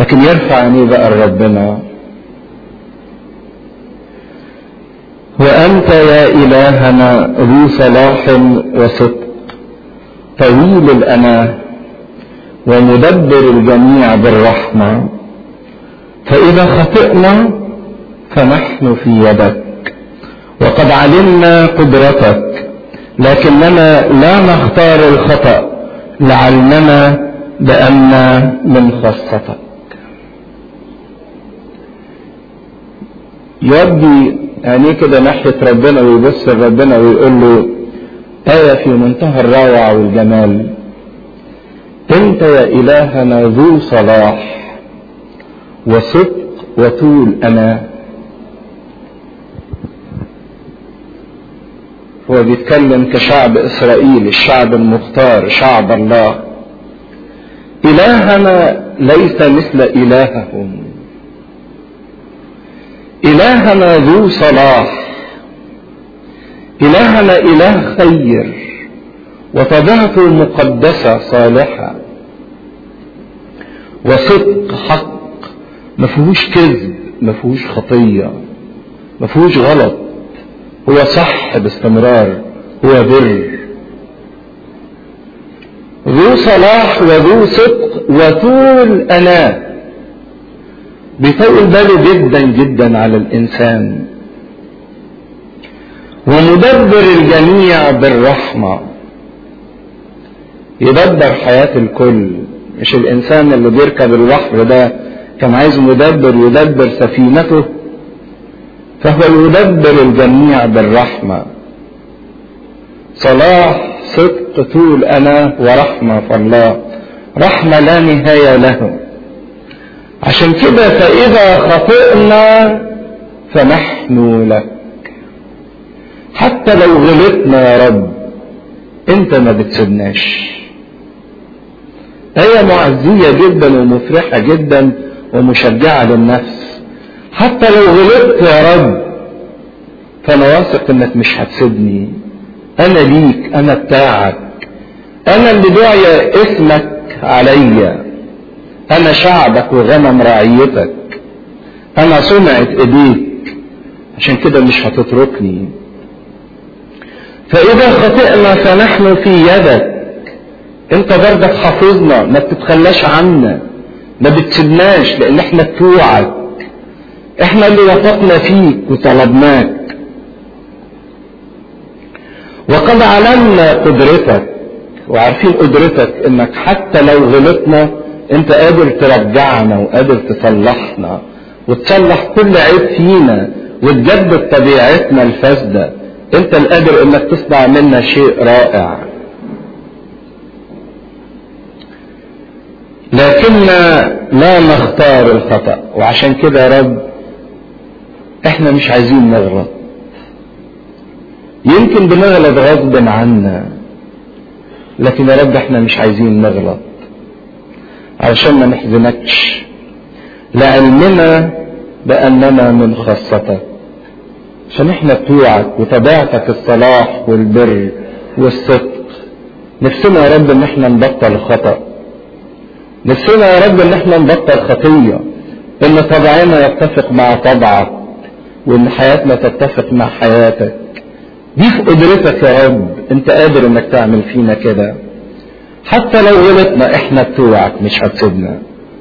لكن يرفع عينيه بقى لربنا وأنت يا إلهنا ذو صلاح وصدق طويل الأناه ومدبر الجميع بالرحمة فإذا خطئنا فنحن في يدك وقد علمنا قدرتك لكننا لا نختار الخطأ لعلمنا بأن من خاصتك يودي عينيه كده ناحية ربنا ويبص لربنا ويقول له آية في منتهى الروعة والجمال أنت يا إلهنا ذو صلاح وصدق وطول أنا هو بيتكلم كشعب إسرائيل الشعب المختار شعب الله إلهنا ليس مثل إلههم إلهنا ذو صلاح إلهنا إله خير وطبيعته مقدسة صالحة وصدق حق ما فيهوش كذب ما فيهوش خطية ما فيهوش غلط هو صح باستمرار هو بر ذو صلاح وذو صدق وطول أناه بيطول باله جدا جدا على الإنسان ومدبر الجميع بالرحمة يدبر حياة الكل مش الإنسان اللي بيركب البحر ده كان عايز مدبر يدبر سفينته فهو يدبر الجميع بالرحمة صلاح صدق طول أنا ورحمة فالله رحمة لا نهاية له عشان كده فإذا خطئنا فنحن لك حتى لو غلطنا يا رب انت ما بتسيبناش آية معزية جدا ومفرحة جدا ومشجعة للنفس حتى لو غلطت يا رب فأنا واثق إنك مش هتسيبني أنا ليك أنا بتاعك أنا اللي دعي اسمك عليا أنا شعبك وغنم رعيتك أنا صنعة إيديك عشان كده مش هتتركني فإذا خطئنا فنحن في يدك انت برضك حافظنا ما بتتخلاش عنا ما بتسيبناش لان احنا بتوعك احنا اللي وثقنا فيك وطلبناك وقد علمنا قدرتك وعارفين قدرتك انك حتى لو غلطنا انت قادر ترجعنا وقادر تصلحنا وتصلح كل عيب فينا وتجدد طبيعتنا الفاسده انت القادر انك تصنع منا شيء رائع لكننا لا نختار الخطأ وعشان كده يا رب احنا مش عايزين نغلط يمكن بنغلط غصب عنا لكن يا رب احنا مش عايزين نغلط علشان ما نحزنكش لعلمنا بأننا من خاصتك عشان احنا بتوعك وطبيعتك الصلاح والبر والصدق نفسنا يا رب ان احنا نبطل خطأ نفسنا يا رب ان احنا نبطل خطية ان طبعنا يتفق مع طبعك وان حياتنا تتفق مع حياتك دي في قدرتك يا رب انت قادر انك تعمل فينا كده حتى لو غلطنا احنا بتوعك مش هتسيبنا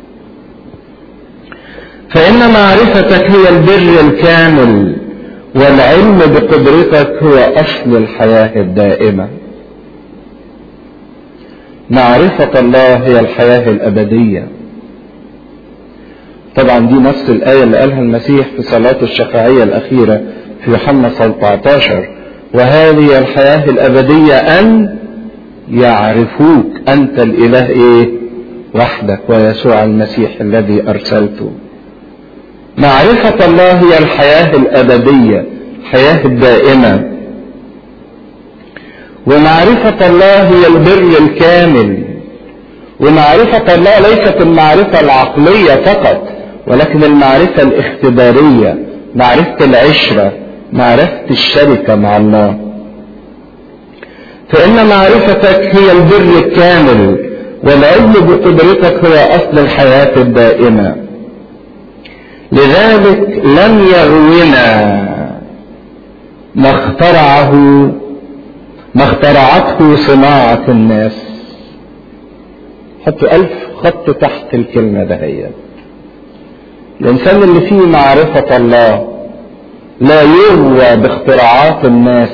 فان معرفتك هي البر الكامل والعلم بقدرتك هو اصل الحياه الدائمه معرفه الله هي الحياه الابديه طبعا دي نص الايه اللي قالها المسيح في صلاه الشفاعيه الاخيره في يوحنا 17 وهذه الحياه الابديه ان يعرفوك انت الاله ايه وحدك ويسوع المسيح الذي ارسلته معرفة الله هي الحياة الأبدية الحياة الدائمة ومعرفة الله هي البر الكامل ومعرفة الله ليست المعرفة العقلية فقط ولكن المعرفة الاختبارية معرفة العشرة معرفة الشركة مع الله فإن معرفتك هي البر الكامل والعلم بقدرتك هو أصل الحياة الدائمة لذلك لم يغونا ما اخترعه ما اخترعته صناعة الناس حط ألف خط تحت الكلمة دهيت الإنسان اللي فيه معرفة الله لا يغوى باختراعات الناس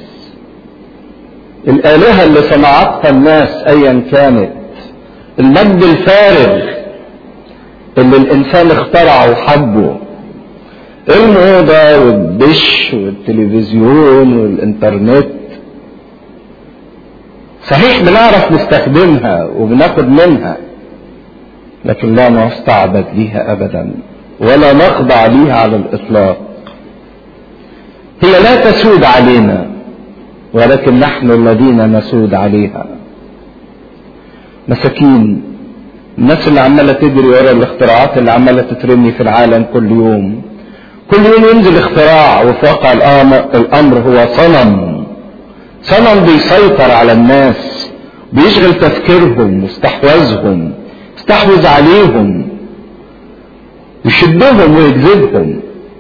الآلهة اللي صنعتها الناس أيا كانت المجد الفارغ اللي الإنسان اخترعه وحبه الموضة والدش والتلفزيون والإنترنت صحيح بنعرف نستخدمها وبناخد منها لكن لا نستعبد ليها أبدا ولا نخضع ليها على الإطلاق هي لا تسود علينا ولكن نحن الذين نسود عليها مساكين الناس اللي عمالة تجري ورا الاختراعات اللي عمالة تترمي في العالم كل يوم كل يوم ينزل اختراع وفي واقع الأمر هو صنم صنم بيسيطر على الناس بيشغل تفكيرهم واستحواذهم استحوذ عليهم يشدهم ويجذبهم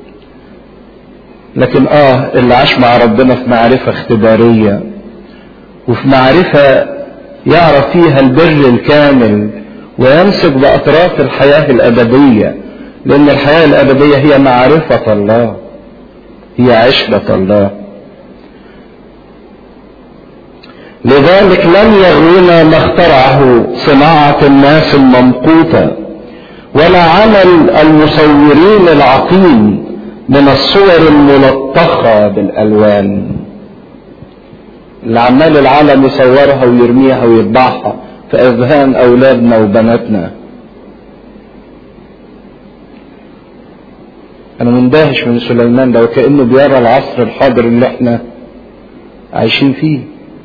لكن اه اللي عاش مع ربنا في معرفة اختبارية وفي معرفة يعرف فيها البر الكامل ويمسك بأطراف الحياة الأبدية لأن الحياة الأبدية هي معرفة الله هي عشرة الله لذلك لم يغونا ما اخترعه صناعة الناس الممقوتة ولا عمل المصورين العقيم من الصور الملطخة بالألوان اللي عمال العالم يصورها ويرميها ويطبعها في أذهان أولادنا وبناتنا أنا مندهش من سليمان ده وكأنه بيرى العصر الحاضر اللي احنا عايشين فيه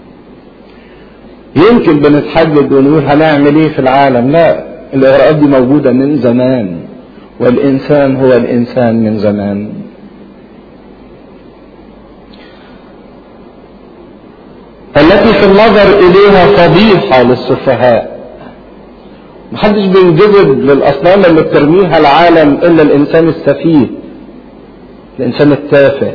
يمكن بنتحدد ونقول هنعمل ايه في العالم لا الإغراءات دي موجودة من زمان والإنسان هو الإنسان من زمان التي في النظر إليها فضيحة للسفهاء محدش بينجذب للأصنام اللي بترميها العالم إلا الإنسان السفيه الإنسان التافه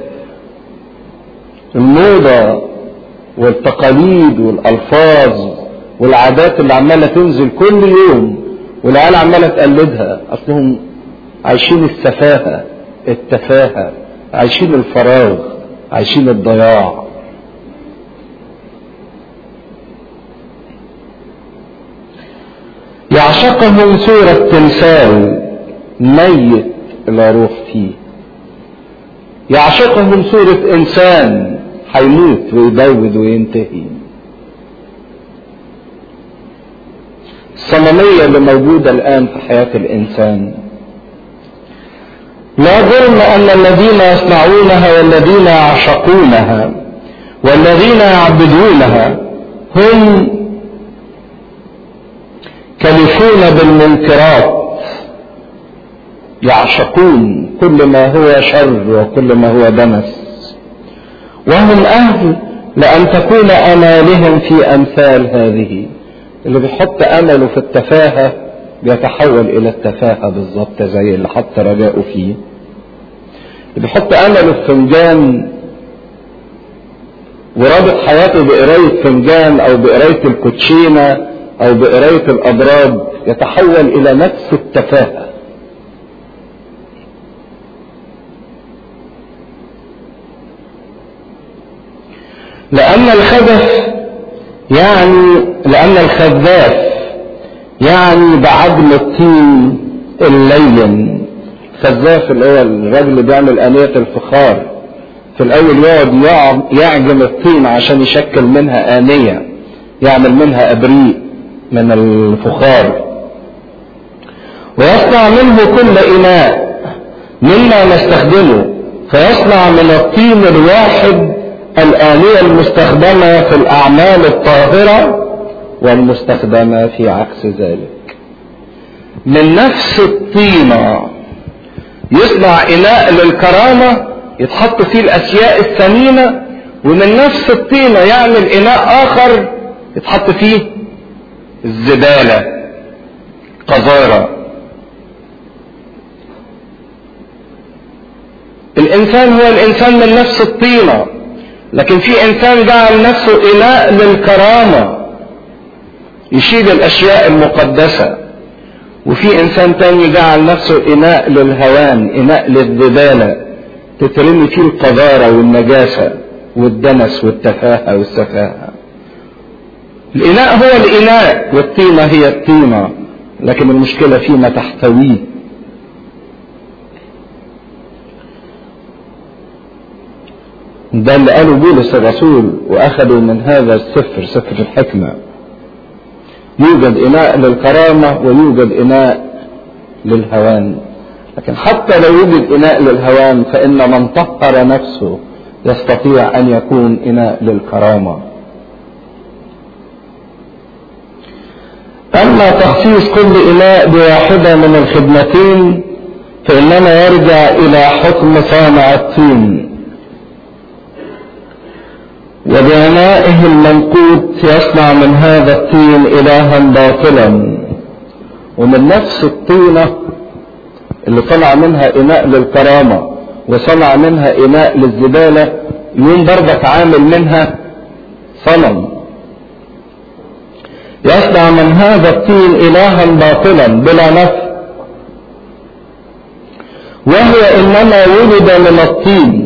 الموضة والتقاليد والألفاظ والعادات اللي عمالة تنزل كل يوم والعيال عمالة تقلدها أصلهم عايشين السفاهة التفاهة عايشين الفراغ عايشين الضياع يعشقهم صورة تمثال ميت لا روح فيه يعشقهم صورة إنسان هيموت ويبود وينتهي الصنمية اللي موجودة الآن في حياة الإنسان لا ظلم أن الذين يصنعونها والذين يعشقونها والذين يعبدونها هم كلفون بالمنكرات يعشقون كل ما هو شر وكل ما هو دنس وهم أهل لأن تكون أمالهم في أمثال هذه اللي بيحط أمله في التفاهة بيتحول إلى التفاهة بالظبط زي اللي حط رجاءه فيه اللي بيحط أمله في فنجان ورابط حياته بقراية فنجان أو بقراية الكوتشينة أو بقراية الأبراج يتحول إلى نفس التفاهة لأن الخبث يعني لأن الخذاف يعني بعدم الطين اللين الخذاف اللي هو الراجل اللي بيعمل آلية الفخار في الأول يقعد يعجن الطين عشان يشكل منها آنية يعمل منها أبريق من الفخار ويصنع منه كل إناء مما نستخدمه فيصنع من الطين الواحد الآلية المستخدمة في الأعمال الطاهرة والمستخدمة في عكس ذلك من نفس الطينة يصنع إناء للكرامة يتحط فيه الأشياء الثمينة ومن نفس الطينة يعمل إناء آخر يتحط فيه الزبالة قذارة الإنسان هو الإنسان من نفس الطينة لكن في إنسان جعل نفسه إناء للكرامة يشيل الأشياء المقدسة وفي إنسان تاني جعل نفسه إناء للهوان إناء للزبالة تترمي فيه القذارة والنجاسة والدنس والتفاهة والسفاهة الإناء هو الإناء والطينة هي الطينة لكن المشكلة فيما تحتويه ده اللي قاله بولس الرسول واخذوا من هذا السفر سفر الحكمه يوجد اناء للكرامه ويوجد اناء للهوان لكن حتى لو يوجد اناء للهوان فان من طهر نفسه يستطيع ان يكون اناء للكرامه اما تخصيص كل اناء بواحده من الخدمتين فانما يرجع الى حكم صانع الطين وبعنائه المنقوط يصنع من هذا الطين إلها باطلا ومن نفس الطينة اللي صنع منها إناء للكرامة وصنع منها إناء للزبالة يوم برضك عامل منها صنم يصنع من هذا الطين إلها باطلا بلا نفع وهو إنما ولد من الطين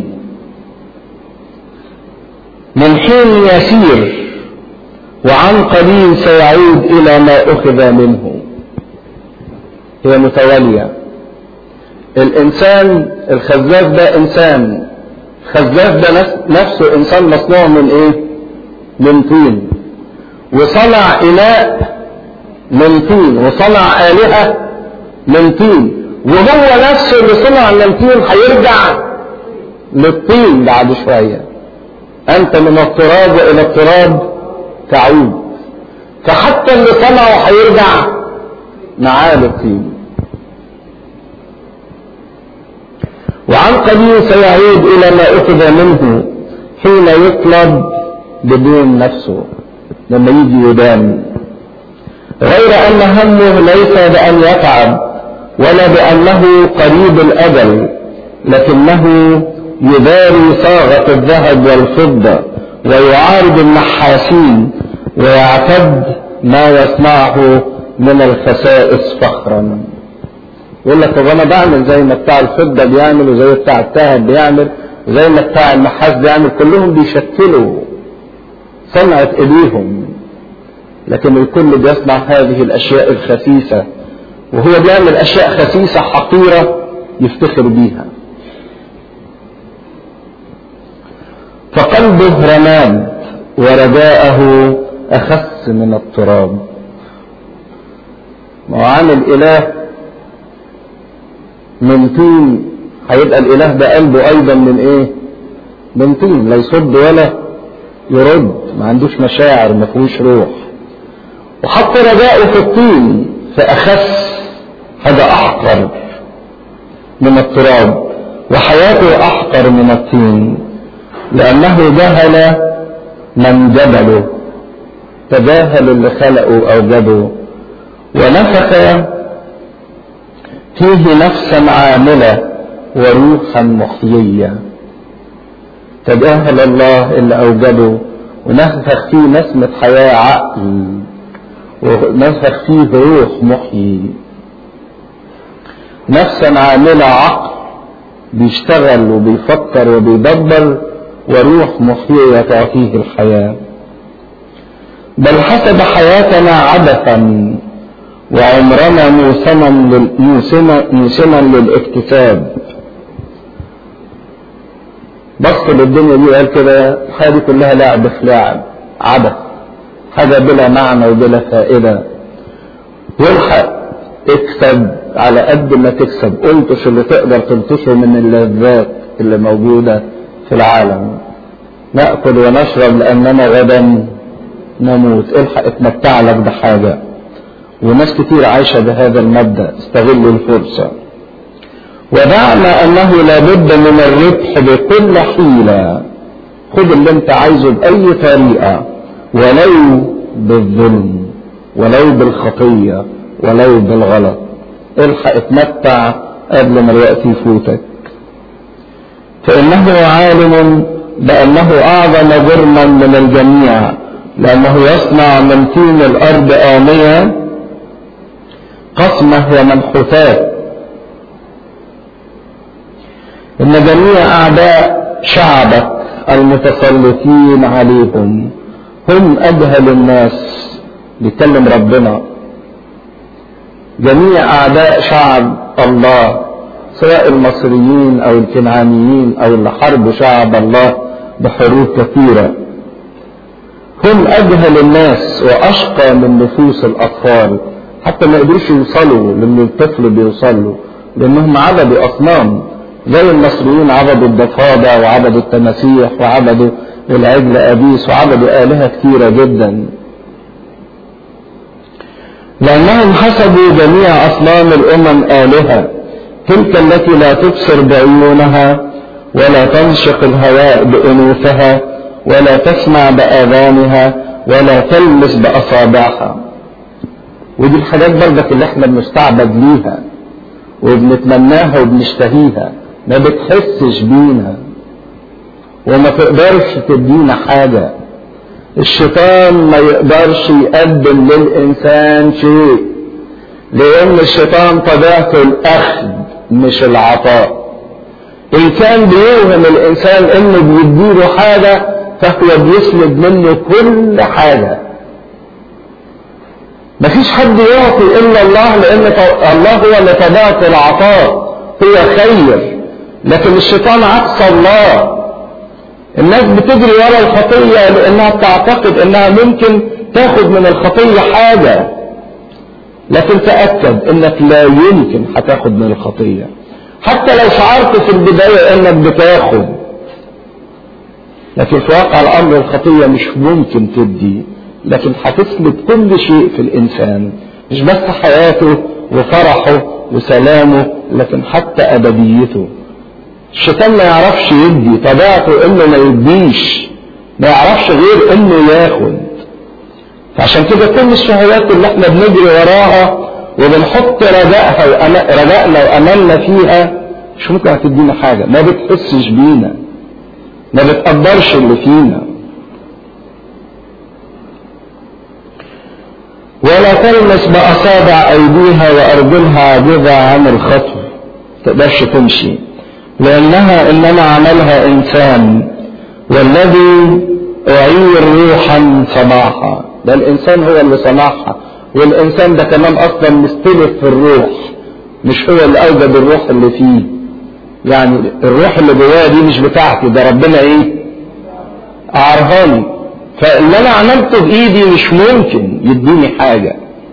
من حين يسير وعن قليل سيعود إلى ما أخذ منه هي متوالية الإنسان الخزاف ده إنسان الخزاف ده نفسه إنسان مصنوع من إيه؟ من طين وصنع إناء من طين وصنع آلهة من طين وهو نفسه اللي صنع من طين هيرجع للطين بعد شويه أنت من التراب وإلى التراب تعود فحتى اللي صنعه هيرجع معاه للطين وعن قليل سيعود إلى ما أخذ منه حين يطلب بدون نفسه لما يجي يدان غير أن همه ليس بأن يتعب ولا بأنه قريب الأجل لكنه يباري صاغة الذهب والفضة ويعارض النحاسين ويعتد ما يصنعه من الخسائس فخرا يقول لك طب انا بعمل زي ما بتاع الفضة بيعمل وزي بتاع الذهب بيعمل وزي ما بتاع النحاس بيعمل كلهم بيشكلوا صنعة ايديهم لكن الكل بيصنع هذه الاشياء الخسيسة وهو بيعمل اشياء خسيسة حقيرة يفتخر بيها فقلبه رماد ورجاءه أخس من التراب ما هو عامل إله من طين هيبقى الإله ده قلبه أيضا من إيه؟ من طين لا يصد ولا يرد ما عندوش مشاعر ما فيهوش روح وحط رجاءه في الطين فأخس هذا أحقر من التراب وحياته أحقر من الطين لأنه جهل من جبله تجاهل اللي خلقه أوجده ونفخ فيه نفسا عاملة وروحا محيية تجاهل الله اللي أوجده ونفخ فيه نسمة حياة عقل ونفخ فيه روح محيي نفسا عاملة عقل بيشتغل وبيفكر وبيدبر وروح محيية تعطيه الحياة بل حسب حياتنا عبثا وعمرنا موسما موسما, موسما للاكتساب بص للدنيا دي قال كده الحياة دي كلها لعب في لعب عبث حاجة بلا معنى وبلا فائدة والحق اكسب على قد ما تكسب انتش اللي تقدر تنتشه من اللذات اللي موجودة في العالم نأكل ونشرب لأننا غدا نموت الحق اتمتع لك بحاجة وناس كتير عايشة بهذا المبدأ استغلوا الفرصة ودعنا أنه لابد من الربح بكل حيلة خد اللي انت عايزه بأي طريقة ولو بالظلم ولو بالخطية ولو بالغلط الحق اتمتع قبل ما الوقت يفوتك فإنه عالم بأنه أعظم جرما من الجميع لأنه يصنع من طين الأرض آنية قسمة ومنحوتات إن جميع أعداء شعبك المتسلطين عليهم هم أجهل الناس بيتكلم ربنا جميع أعداء شعب الله سواء المصريين أو الكنعانيين أو اللي حاربوا شعب الله بحروب كثيرة هم أجهل الناس وأشقى من نفوس الأطفال حتى ما قدروش يوصلوا للي الطفل بيوصل له لأنهم عبدوا أصنام زي المصريين عبدوا الضفادع وعبدوا التماسيح وعبدوا العجل أبيس وعبدوا آلهة كثيرة جدا لأنهم حسبوا جميع أصنام الأمم آلهة تلك التي لا تبصر بعيونها ولا تنشق الهواء بأنوفها ولا تسمع بآذانها ولا تلمس بأصابعها ودي الحاجات برضك اللي احنا بنستعبد ليها وبنتمناها وبنشتهيها ما بتحسش بينا وما تقدرش تدينا حاجة الشيطان ما يقدرش يقدم للإنسان شيء لأن الشيطان طبيعته الأخذ مش العطاء إن كان بيوهم الإنسان إنه بيديله حاجة فهو بيسلب منه كل حاجة مفيش حد يعطي إلا الله لأن الله هو اللي طبيعته العطاء هو خير لكن الشيطان عكس الله الناس بتجري ورا الخطية لأنها بتعتقد إنها ممكن تاخد من الخطية حاجة لكن تأكد إنك لا يمكن هتاخد من الخطية حتى لو شعرت في البداية إنك بتاخد لكن في واقع الأمر الخطية مش ممكن تدي لكن هتسلب كل شيء في الإنسان مش بس حياته وفرحه وسلامه لكن حتى أبديته الشيطان ما يعرفش يدي طبيعته انه ما يديش ما يعرفش غير انه ياخد فعشان كده كل الشهوات اللي احنا بنجري وراها وبنحط رجائها رجائنا واملنا فيها مش ممكن هتدينا حاجه ما بتحسش بينا ما بتقدرش اللي فينا ولا تلمس باصابع ايديها وارجلها عاجزه عن الخطو تقدرش تمشي لأنها إنما عملها إنسان والذي أعير روحا صنعها ده الإنسان هو اللي صنعها والإنسان ده كمان أصلا مستلف في الروح مش هو اللي أوجد الروح اللي فيه يعني الروح اللي جواه دي مش بتاعتي ده ربنا إيه أعرهاني فاللي أنا عملته بإيدي مش ممكن يديني حاجة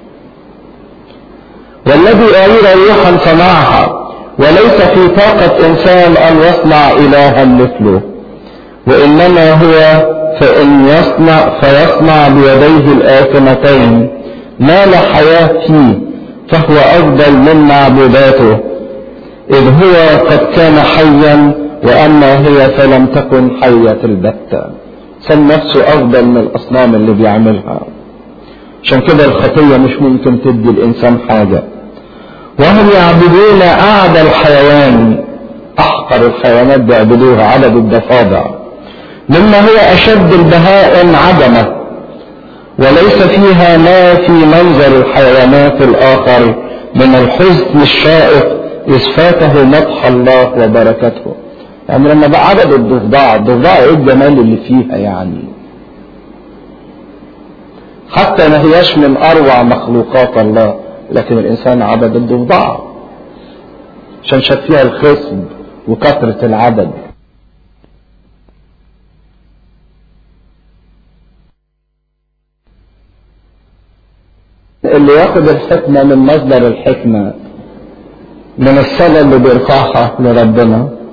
والذي أعير روحا صنعها وليس في طاقة إنسان أن يصنع إلها مثله وإنما هو فإن يصنع فيصنع بيديه الآثمتين ما لا حياة فيه فهو أفضل من معبوداته إذ هو قد كان حيا وأما هي فلم تكن حية البتة سن نفسه أفضل من الأصنام اللي بيعملها عشان كده الخطية مش ممكن تدي الإنسان حاجة وهم يعبدون أعدى الحيوان أحقر الحيوانات بيعبدوها عدد الضفادع مما هو أشد البهائم عدمة وليس فيها ما في منظر الحيوانات الآخر من الحزن الشائق إذ فاته مدح الله وبركته يعني لما بقى عدد الضفدع الضفدع ايه الجمال اللي فيها يعني حتى ما هياش من أروع مخلوقات الله لكن الإنسان عبد الضفدع عشان شاف فيها الخصب وكثرة العدد اللي ياخد الحكمة من مصدر الحكمة من الصلاة اللي بيرفعها لربنا